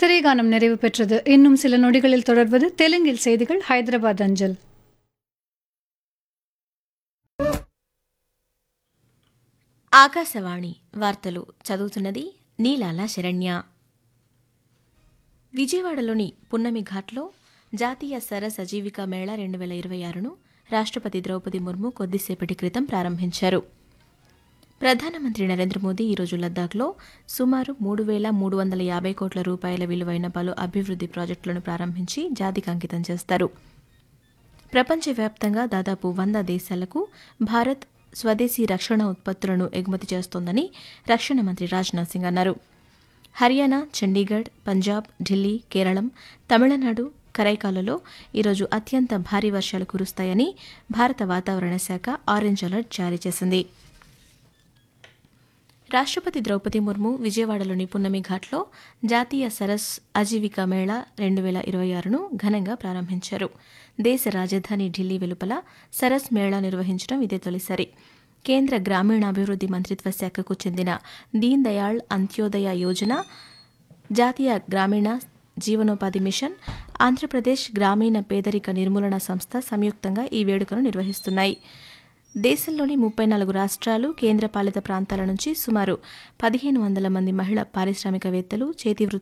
திரைகானம் நிறைவு பெற்றது இன்னும் சில நொடிகளில் தொடர்வது தெலுங்கில் செய்திகள் ஹைதராபாத் அஞ்சல் ఆకాశవాణి వార్తలు చదువుతున్నది నీలాల శరణ్య విజయవాడలోని పున్నమి ఘాట్లో జాతీయ సరస్ అజీవిక మేళా రెండు వేల ఇరవై ఆరును రాష్ట్రపతి ద్రౌపది ముర్ము కొద్దిసేపటి క్రితం ప్రారంభించారు ప్రధానమంత్రి నరేంద్ర మోదీ ఈరోజు లద్దాఖ్లో సుమారు మూడు వేల మూడు వందల యాభై కోట్ల రూపాయల విలువైన పలు అభివృద్ది ప్రాజెక్టులను ప్రారంభించి జాతికి అంకితం చేస్తారు ప్రపంచవ్యాప్తంగా దాదాపు వంద దేశాలకు భారత్ స్వదేశీ రక్షణ ఉత్పత్తులను ఎగుమతి చేస్తోందని రక్షణ మంత్రి రాజ్నాథ్ సింగ్ అన్నారు హర్యానా చండీగఢ్ పంజాబ్ ఢిల్లీ కేరళం తమిళనాడు కరైకాలలో ఈరోజు అత్యంత భారీ వర్షాలు కురుస్తాయని భారత వాతావరణ శాఖ ఆరెంజ్ అలర్ట్ జారీ చేసింది రాష్ట్రపతి ద్రౌపది ముర్ము విజయవాడలోని పున్నమి ఘాట్లో జాతీయ సరస్ అజీవిక మేళా రెండు వేల ఇరవై ఆరును ఘనంగా ప్రారంభించారు దేశ రాజధాని ఢిల్లీ వెలుపల సరస్ మేళా నిర్వహించడం ఇదే తొలిసారి కేంద్ర గ్రామీణాభివృద్ది మంత్రిత్వ శాఖకు చెందిన దీన్ దయాళ్ అంత్యోదయ యోజన జాతీయ గ్రామీణ జీవనోపాధి మిషన్ ఆంధ్రప్రదేశ్ గ్రామీణ పేదరిక నిర్మూలన సంస్థ సంయుక్తంగా ఈ వేడుకను నిర్వహిస్తున్నాయి దేశంలోని ముప్పై నాలుగు రాష్ట్రాలు కేంద్రపాలిత ప్రాంతాల నుంచి సుమారు పదిహేను వందల మంది మహిళా పారిశ్రామికవేత్తలు చేతి వృత్తులు